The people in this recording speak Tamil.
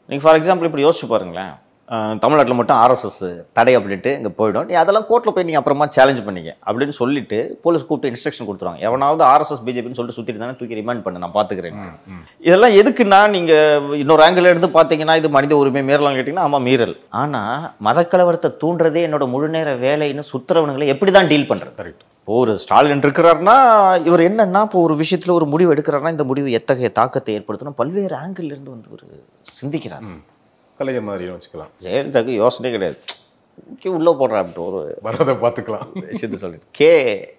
நீங்கள் ஃபார் எக்ஸாம்பிள் இப்படி யோசிச்சு பாருங்களேன் தமிழ்நாட்டில் மட்டும் ஆர்எஸ்எஸ் தடை அப்படின்ட்டு இங்கே போயிடும் நீ அதெல்லாம் கோர்ட்டில் போய் நீங்கள் அப்புறமா சேலஞ்ச் பண்ணிக்க அப்படின்னு சொல்லிட்டு போலீஸ் கூப்பிட்டு இன்ஸ்ட்ரக்ஷன் கொடுத்துருவாங்க எவனாவது ஆர்எஸ்எஸ் பிஜேபின்னு சொல்லிட்டு சுற்றிட்டு தானே தூக்கி ரிமைண்ட் பண்ணு நான் பார்த்துக்கிறேன் இதெல்லாம் எதுக்குன்னா நீங்கள் இன்னொரு ஆங்கிள் எடுத்து பார்த்தீங்கன்னா இது மனித உரிமை மீறலாம் கேட்டிங்கன்னா ஆமாம் மீறல் ஆனால் மதக்கலவரத்தை தூண்டுறதே என்னோட முழு நேர வேலைன்னு சுத்துறவனுங்களை எப்படி தான் டீல் பண்ணுறது கரெக்ட் இப்போ ஒரு ஸ்டாலின் இருக்கிறாருன்னா இவர் என்னன்னா இப்போ ஒரு விஷயத்துல ஒரு முடிவு எடுக்கிறாருன்னா இந்த முடிவு எத்தகைய தாக்கத்தை ஏற்படுத்தணும் பல்வேறு ஆங்கிள் இருந்து வந்து ஒரு சிந்திக்கிறார் கலைஞர் மாதிரி வச்சுக்கலாம் ஜெயலலிதாக்கு யோசனையே கிடையாது ஓகே உள்ள போடுறேன் அப்படின்ட்டு ஒரு வரதை பார்த்துக்கலாம் விஷயத்த சொல்லிட்டு கே